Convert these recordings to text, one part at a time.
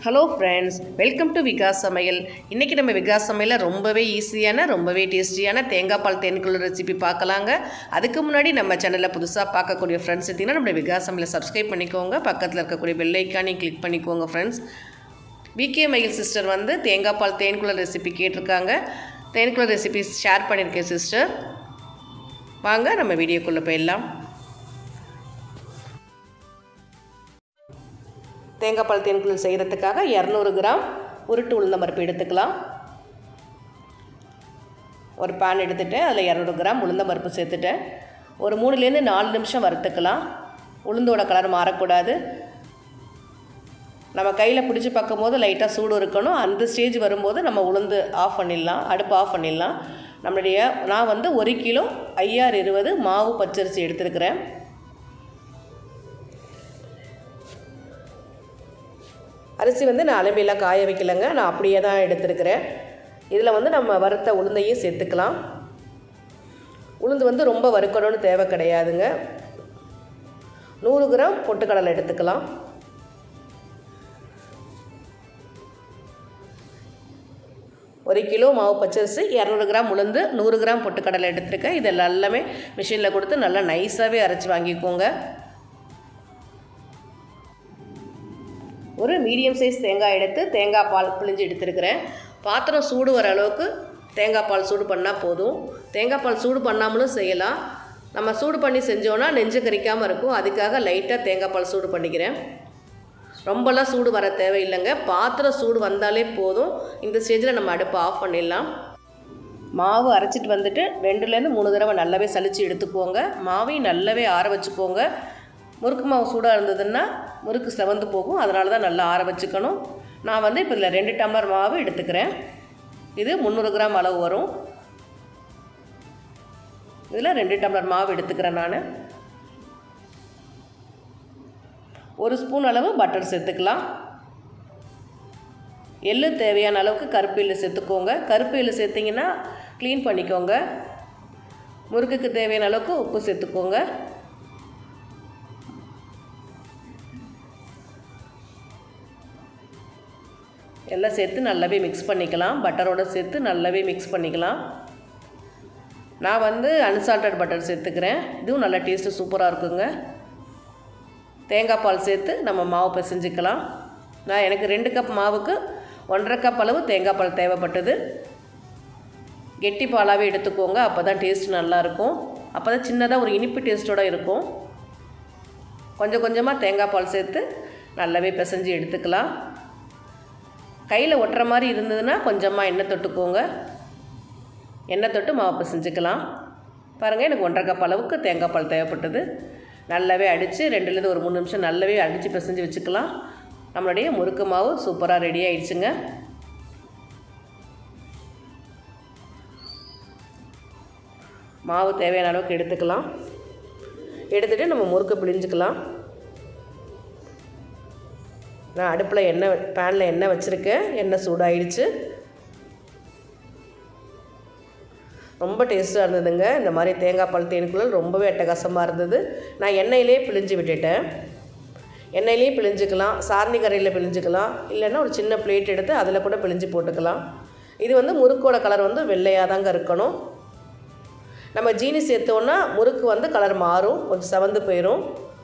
hello friends welcome to Vikas சமையல் இன்றைக்கி நம்ம விகாஸ் சமையலில் ரொம்பவே ஈஸியான ரொம்பவே டேஸ்டியான தேங்காய் பால் தேன்குள்ள ரெசிபி பார்க்கலாங்க அதுக்கு முன்னாடி நம்ம சேனலில் புதுசாக பார்க்கக்கூடிய ஃப்ரெண்ட்ஸ் எடுத்திங்கன்னா நம்ம விகாஸ் சமையலை சப்ஸ்கிரைப் பண்ணிக்கோங்க பக்கத்தில் இருக்கக்கூடிய பெல் ஐக்கானையும் கிளிக் பண்ணிக்கோங்க ஃப்ரெண்ட்ஸ் விகே மயில் சிஸ்டர் வந்து தேங்காய் பால் தேன்குள்ள ரெசிபி கேட்டிருக்காங்க தேன்குள்ள ரெசிபி ஷேர் பண்ணியிருக்கேன் சிஸ்டர் வாங்க நம்ம வீடியோக்குள்ளே போயிடலாம் தேங்காய் பால் தேன்குழல் செய்கிறதுக்காக இரநூறு கிராம் உருட்டு உளுந்தம் பருப்பு எடுத்துக்கலாம் ஒரு பேன் எடுத்துகிட்டு அதில் இரநூறு கிராம் உளுந்தம் பருப்பு சேர்த்துட்டேன் ஒரு மூணுலேருந்து நாலு நிமிஷம் வறுத்துக்கலாம் உளுந்தோட கலர் மாறக்கூடாது நம்ம கையில் பிடிச்சி பார்க்கும் போது லைட்டாக சூடு இருக்கணும் அந்த ஸ்டேஜ் வரும்போது நம்ம உளுந்து ஆஃப் பண்ணிடலாம் அடுப்பு ஆஃப் பண்ணிடலாம் நம்மளுடைய நான் வந்து ஒரு கிலோ ஐஆர் இருபது மாவு பச்சரிசி எடுத்துருக்கிறேன் அரிசி வந்து நான் அலமையெல்லாம் காய வைக்கலைங்க நான் அப்படியே தான் எடுத்துருக்கிறேன் இதில் வந்து நம்ம வறுத்த உளுந்தையும் சேர்த்துக்கலாம் உளுந்து வந்து ரொம்ப வறுக்கணும்னு தேவை கிடையாதுங்க நூறு கிராம் பொட்டுக்கடலை எடுத்துக்கலாம் ஒரு கிலோ மாவு பச்சரிசி இரநூறு கிராம் உளுந்து நூறு கிராம் பொட்டுக்கடலை எடுத்துருக்கேன் இது எல்லாமே மிஷினில் கொடுத்து நல்லா நைஸாகவே அரைச்சி வாங்கிக்கோங்க ஒரு மீடியம் சைஸ் தேங்காய் எடுத்து தேங்காய் பால் பிழிஞ்சு எடுத்துருக்கிறேன் பாத்திரம் சூடு வர அளவுக்கு தேங்காய் பால் சூடு பண்ணால் போதும் தேங்காய் பால் சூடு பண்ணாமலும் செய்யலாம் நம்ம சூடு பண்ணி செஞ்சோன்னா நெஞ்சு கறிக்காமல் இருக்கும் அதுக்காக லைட்டாக தேங்காய் பால் சூடு பண்ணிக்கிறேன் ரொம்பலாம் சூடு வர தேவையில்லைங்க பாத்திரம் சூடு வந்தாலே போதும் இந்த ஸ்டேஜில் நம்ம அடுப்பை ஆஃப் பண்ணிடலாம் மாவு அரைச்சிட்டு வந்துட்டு ரெண்டுலேருந்து மூணு தடவை நல்லாவே சளிச்சு எடுத்துக்கோங்க மாவையும் நல்லாவே ஆற வச்சுக்கோங்க முறுக்கு மாவு சூடாக இருந்ததுன்னா முறுக்கு செவந்து போகும் அதனால தான் நல்லா ஆற வச்சுக்கணும் நான் வந்து இப்போ இதில் ரெண்டு டம்ளர் மாவு எடுத்துக்கிறேன் இது முந்நூறு கிராம் அளவு வரும் இதில் ரெண்டு டம்ளர் மாவு எடுத்துக்கிறேன் நான் ஒரு ஸ்பூன் அளவு பட்டர் சேர்த்துக்கலாம் எள்ளு தேவையான அளவுக்கு கருப்பு எள்ளு சேர்த்துக்கோங்க கருப்பு எள்ளு சேர்த்திங்கன்னா க்ளீன் பண்ணிக்கோங்க முறுக்குக்கு தேவையான அளவுக்கு உப்பு சேர்த்துக்கோங்க எல்லாம் சேர்த்து நல்லாவே மிக்ஸ் பண்ணிக்கலாம் பட்டரோடு சேர்த்து நல்லாவே மிக்ஸ் பண்ணிக்கலாம் நான் வந்து அன்சால்டட் பட்டர் சேர்த்துக்கிறேன் இதுவும் நல்லா டேஸ்ட்டு சூப்பராக இருக்குங்க தேங்காய் பால் சேர்த்து நம்ம மாவு பிசைஞ்சிக்கலாம் நான் எனக்கு ரெண்டு கப் மாவுக்கு ஒன்றரை கப் அளவு தேங்காய் பால் தேவைப்பட்டது கெட்டி பாலாகவே எடுத்துக்கோங்க அப்போ தான் டேஸ்ட் நல்லாயிருக்கும் அப்போ தான் சின்னதாக ஒரு இனிப்பு டேஸ்ட்டோடு இருக்கும் கொஞ்சம் கொஞ்சமாக தேங்காய் பால் சேர்த்து நல்லாவே பிசைஞ்சு எடுத்துக்கலாம் கையில் ஒட்டுற மாதிரி இருந்ததுன்னா கொஞ்சமாக எண்ணெய் தொட்டுக்கோங்க எண்ணெய் தொட்டு மாவு பிசைஞ்சிக்கலாம் பாருங்கள் எனக்கு ஒன்றரை கப் அளவுக்கு தேங்காய் பால் தேவைப்பட்டது நல்லாவே அடித்து ரெண்டுலேருந்து ஒரு மூணு நிமிஷம் நல்லாவே அடித்து பிசைஞ்சு வச்சுக்கலாம் நம்மளுடைய முறுக்கு மாவு சூப்பராக ரெடி ஆயிடுச்சுங்க மாவு தேவையான அளவுக்கு எடுத்துக்கலாம் எடுத்துகிட்டு நம்ம முறுக்கு பிழிஞ்சுக்கலாம் நான் அடுப்பில் எண்ணெய் பேனில் எண்ணெய் வச்சுருக்கேன் எண்ணெய் சூடாயிடுச்சு ரொம்ப டேஸ்ட்டாக இருந்ததுங்க இந்த மாதிரி தேங்காய் பால் தேனுக்குள்ளல் ரொம்பவே அட்டகாசமாக இருந்தது நான் எண்ணெயிலே பிழிஞ்சு விட்டுட்டேன் எண்ணெயிலே பிழிஞ்சுக்கலாம் சாரணி கரையில் பிழிஞ்சுக்கலாம் இல்லைன்னா ஒரு சின்ன பிளேட் எடுத்து அதில் கூட பிழிஞ்சு போட்டுக்கலாம் இது வந்து முறுக்கோட கலர் வந்து வெள்ளையாக தாங்க இருக்கணும் நம்ம ஜீனி சேர்த்தோன்னா முறுக்கு வந்து கலர் மாறும் கொஞ்சம் செவந்து போயிடும்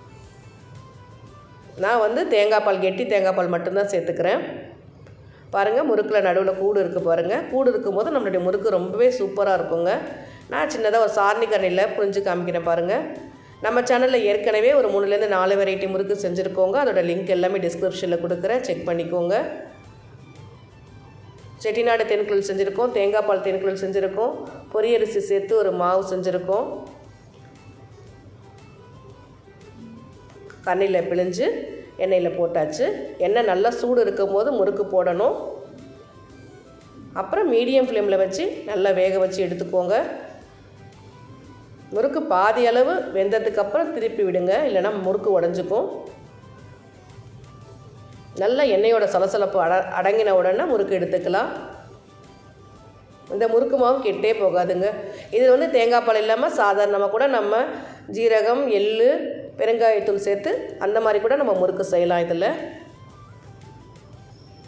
நான் வந்து தேங்காய் பால் கெட்டி தேங்காய் பால் மட்டும்தான் சேர்த்துக்கிறேன் பாருங்கள் முறுக்கில் நடுவில் கூடு இருக்குது பாருங்கள் கூடு இருக்கும்போது நம்மளுடைய முறுக்கு ரொம்பவே சூப்பராக இருக்குங்க நான் சின்னதாக ஒரு சாரணி கண்ணியில் புரிஞ்சு காமிக்கிறேன் பாருங்கள் நம்ம சேனலில் ஏற்கனவே ஒரு மூணுலேருந்து நாலு வெரைட்டி முறுக்கு செஞ்சுருக்கோங்க அதோட லிங்க் எல்லாமே டிஸ்கிரிப்ஷனில் கொடுக்குறேன் செக் பண்ணிக்கோங்க செட்டிநாடு தேன்குழல் செஞ்சுருக்கோம் தேங்காய் பால் தேன்குழல் செஞ்சுருக்கோம் பொரியரிசி சேர்த்து ஒரு மாவு செஞ்சுருக்கோம் கண்ணில் பிழிஞ்சு எண்ணெயில் போட்டாச்சு எண்ணெய் நல்லா சூடு இருக்கும் போது முறுக்கு போடணும் அப்புறம் மீடியம் ஃப்ளேமில் வச்சு நல்லா வேக வச்சு எடுத்துக்கோங்க முறுக்கு பாதி அளவு வெந்ததுக்கப்புறம் திருப்பி விடுங்க இல்லைனா முறுக்கு உடஞ்சிக்கும் நல்லா எண்ணெயோட சலசலப்பு அட அடங்கின உடனே முறுக்கு எடுத்துக்கலாம் இந்த முறுக்கு மாவு கெட்டே போகாதுங்க இது வந்து தேங்காய் பால் இல்லாமல் சாதாரணமாக கூட நம்ம ஜீரகம் எள்ளு பெருங்காயத்தூள் சேர்த்து அந்த மாதிரி கூட நம்ம முறுக்கு செய்யலாம் இதில்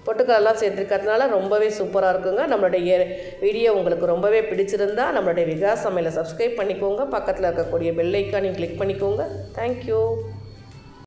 பொட்டுக்கடலாம் சேர்த்துருக்கிறதுனால ரொம்பவே சூப்பராக இருக்குங்க நம்மளுடைய வீடியோ உங்களுக்கு ரொம்பவே பிடிச்சிருந்தா நம்மளுடைய விகாஸ் சமையலை சப்ஸ்கிரைப் பண்ணிக்கோங்க பக்கத்தில் இருக்கக்கூடிய பெல் ஐக்கானையும் கிளிக் பண்ணிக்கோங்க தேங்க்யூ